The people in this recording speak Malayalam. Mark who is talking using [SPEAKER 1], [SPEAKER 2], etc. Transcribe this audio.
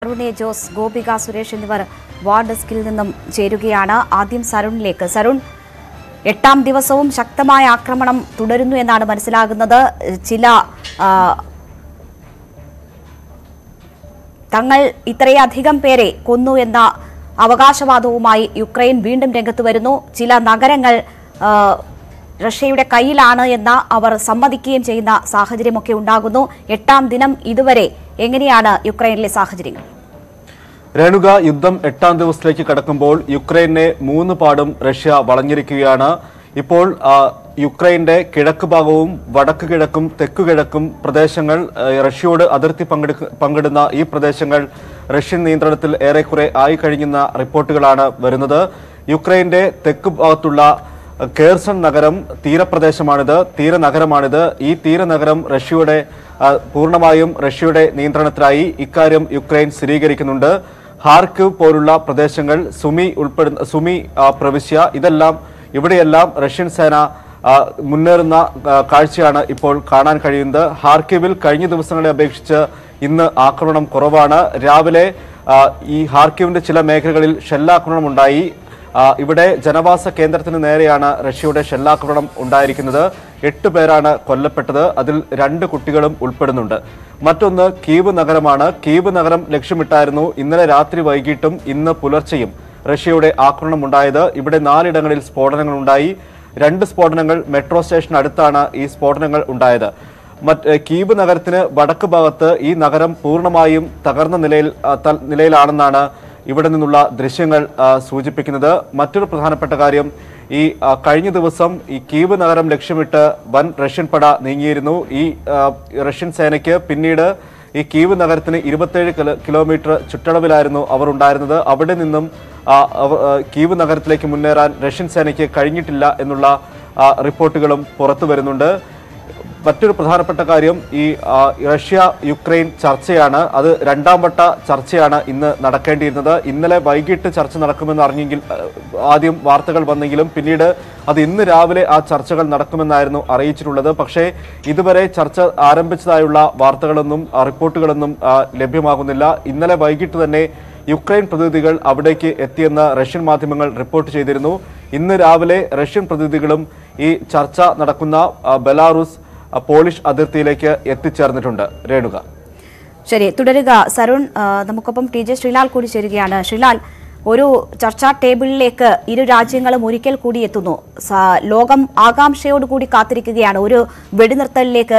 [SPEAKER 1] സരുൺ എ ജോസ് ഗോപിക സുരേഷ് എന്നിവർ വാർഡ് ഡെസ്കിൽ നിന്നും ചേരുകയാണ് ആദ്യം സരുണിലേക്ക് സരുൺ എട്ടാം ദിവസവും ശക്തമായ ആക്രമണം തുടരുന്നു എന്നാണ് മനസ്സിലാകുന്നത് ചില ആ, തങ്ങൾ ഇത്രയധികം പേരെ കൊന്നു എന്ന അവകാശവാദവുമായി യുക്രൈൻ വീണ്ടും രംഗത്ത് വരുന്നു ചില നഗരങ്ങൾ ആ, റഷ്യയുടെ കയ്യിലാണ് എന്ന് അവർ സമ്മതിക്കുകയും ചെയ്യുന്ന സാഹചര്യമൊക്കെ ഉണ്ടാകുന്നു എട്ടാം ദിനം ഇതുവരെ എങ്ങനെയാണ് യുക്രൈനിലെ സാഹചര്യങ്ങൾ
[SPEAKER 2] രേണുക യുദ്ധം എട്ടാം ദിവസത്തിലേക്ക് കടക്കുമ്പോൾ യുക്രൈനെ മൂന്ന് പാടും റഷ്യ വളഞ്ഞിരിക്കുകയാണ് ഇപ്പോൾ ആ, യുക്രൈന്റെ കിഴക്ക് ഭാഗവും വടക്ക് കിഴക്കും തെക്കു കിഴക്കും പ്രദേശങ്ങൾ ആ, റഷ്യയോട് അതിർത്തി പങ്കെടുക്ക പങ്കിടുന്ന ഈ പ്രദേശങ്ങൾ റഷ്യൻ നിയന്ത്രണത്തിൽ ഏറെക്കുറെ ആയി കഴിഞ്ഞുന്ന റിപ്പോർട്ടുകളാണ് വരുന്നത് യുക്രൈന്റെ തെക്ക് ഭാഗത്തുള്ള കേർസൺ നഗരം തീരപ്രദേശമാണിത് തീരനഗരമാണിത് ഈ തീരനഗരം റഷ്യയുടെ ആ, പൂർണ്ണമായും റഷ്യയുടെ നിയന്ത്രണത്തിലായി ഇക്കാര്യം യുക്രൈൻ സ്ഥിരീകരിക്കുന്നുണ്ട് ഹാർക്കിവ് പോലുള്ള പ്രദേശങ്ങൾ സുമി ഉൾപ്പെടുന്ന സുമി ആ, പ്രവിശ്യ ഇതെല്ലാം ഇവിടെയെല്ലാം റഷ്യൻ സേന ആ, മുന്നേറുന്ന ആ, കാഴ്ചയാണ് ഇപ്പോൾ കാണാൻ കഴിയുന്നത് ഹാർക്കിവിൽ കഴിഞ്ഞ ദിവസങ്ങളെ അപേക്ഷിച്ച് ഇന്ന് ആക്രമണം കുറവാണ് രാവിലെ ആ, ഈ ഹാർക്കിവിന്റെ ചില മേഖലകളിൽ ഷെല്ലാക്രമണം ഉണ്ടായി ആ, ഇവിടെ ജനവാസ കേന്ദ്രത്തിന് നേരെയാണ് റഷ്യയുടെ ഷെല്ലാക്രമണം ഉണ്ടായിരിക്കുന്നത് എട്ട് പേരാണ് കൊല്ലപ്പെട്ടത് അതിൽ രണ്ട് കുട്ടികളും ഉൾപ്പെടുന്നുണ്ട് മറ്റൊന്ന് കീവ് നഗരമാണ് കീവ് നഗരം ലക്ഷ്യമിട്ടായിരുന്നു ഇന്നലെ രാത്രി വൈകിട്ടും ഇന്ന് പുലർച്ചെയും റഷ്യയുടെ ആക്രമണം ഉണ്ടായത് ഇവിടെ നാലിടങ്ങളിൽ സ്ഫോടനങ്ങൾ ഉണ്ടായി രണ്ട് സ്ഫോടനങ്ങൾ മെട്രോ സ്റ്റേഷൻ അടുത്താണ് ഈ സ്ഫോടനങ്ങൾ ഉണ്ടായത് മറ്റ് കീവ് നഗരത്തിന് വടക്ക് ഭാഗത്ത് ഈ നഗരം പൂർണ്ണമായും തകർന്ന നിലയിൽ ആ, തൽ- നിലയിലാണെന്നാണ് ഇവിടെ നിന്നുള്ള ദൃശ്യങ്ങൾ ആ, സൂചിപ്പിക്കുന്നത് മറ്റൊരു പ്രധാനപ്പെട്ട കാര്യം ഈ ആ, കഴിഞ്ഞ ദിവസം ഈ കീവ് നഗരം ലക്ഷ്യമിട്ട് വൻ റഷ്യൻ പട നീങ്ങിയിരുന്നു ഈ ആ, റഷ്യൻ സേനയ്ക്ക് പിന്നീട് ഈ കീവ് നഗരത്തിന് ഇരുപത്തേഴ് കിലോ കിലോമീറ്റർ ചുറ്റളവിലായിരുന്നു അവർ ഉണ്ടായിരുന്നത് അവിടെ നിന്നും ആ, അവ- ആ, കീവ് നഗരത്തിലേക്ക് മുന്നേറാൻ റഷ്യൻ സേനയ്ക്ക് കഴിഞ്ഞിട്ടില്ല എന്നുള്ള ആ, റിപ്പോർട്ടുകളും പുറത്തു വരുന്നുണ്ട് മറ്റൊരു പ്രധാനപ്പെട്ട കാര്യം ഈ ആ, റഷ്യ യുക്രൈൻ ചർച്ചയാണ് അത് രണ്ടാം വട്ട ചർച്ചയാണ് ഇന്ന് നടക്കേണ്ടിയിരുന്നത് ഇന്നലെ വൈകിട്ട് ചർച്ച നടക്കുമെന്ന് അറിഞ്ഞെങ്കിൽ ആ, ആദ്യം വാർത്തകൾ വന്നെങ്കിലും പിന്നീട് അത് ഇന്ന് രാവിലെ ആ ചർച്ചകൾ നടക്കുമെന്നായിരുന്നു അറിയിച്ചിട്ടുള്ളത് പക്ഷേ ഇതുവരെ ചർച്ച ആരംഭിച്ചതായുള്ള വാർത്തകളൊന്നും ആ, റിപ്പോർട്ടുകളൊന്നും ആ, ലഭ്യമാകുന്നില്ല ഇന്നലെ വൈകിട്ട് തന്നെ യുക്രൈൻ പ്രതിനിധികൾ അവിടേക്ക് എത്തിയെന്ന് റഷ്യൻ മാധ്യമങ്ങൾ റിപ്പോർട്ട് ചെയ്തിരുന്നു ഇന്ന് രാവിലെ റഷ്യൻ പ്രതിനിധികളും ഈ ചർച്ച നടക്കുന്ന ആ, ബെലാറൂസ് ആ, പോളിഷ് അതിർത്തിയിലേക്ക് എത്തിച്ചേർന്നിട്ടുണ്ട് രേണുക
[SPEAKER 1] ശരി തുടരുക സരുൺ ആ, നമുക്കൊപ്പം ടി ജെ ശ്രീലാൽ കൂടി ചേരുകയാണ് ശ്രീലാൽ ഒരു ചർച്ചാ ടേബിളിലേക്ക് ഇരു രാജ്യങ്ങളും ഒരിക്കൽ കൂടി എത്തുന്നു സ- ലോകം ആകാംക്ഷയോടുകൂടി കാത്തിരിക്കുകയാണ് ഒരു വെടിനിർത്തലിലേക്ക്